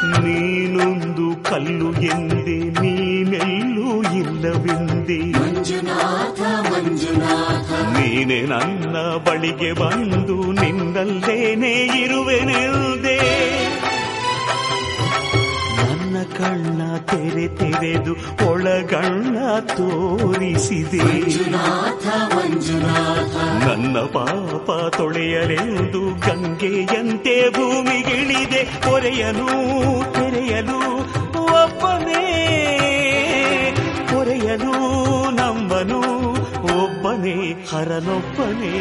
ನೀನೊಂದು ಕಲ್ಲು ಎಂದೆ ನೀನೆಲ್ಲೂ ಇಲ್ಲವೆಂದೆ ಮಂಜುನಾಥ ಮಂಜುನಾಥ ನೀನೆ ನನ್ನ ಬಳಿಗೆ ಬಂದು ನಿನ್ನಲ್ಲೇನೆ ಇರುವೆನೆಲ್ದೆ ನನ್ನ ಕಣ್ಣ ತೆರೆ ತೆರೆದು ಒಳಗಣ್ಣ ತೋರಿಸಿದೆ ಮಂಜುನಾಥ ಮಂಜುನಾಥ ನನ್ನ ಪಾಪ ತೊಳೆಯಲೆಂದು ಗಂಗೆಯಂತೆ ಭೂಮಿಗಿಳಿದೆ ಕೊರೆಯಲು ತೆರೆಯಲು ಒಬ್ಬನೇ ಕೊರೆಯಲು ನಂಬನು ಒಬ್ಬನೇ ಹರನೊಬ್ಬನೇ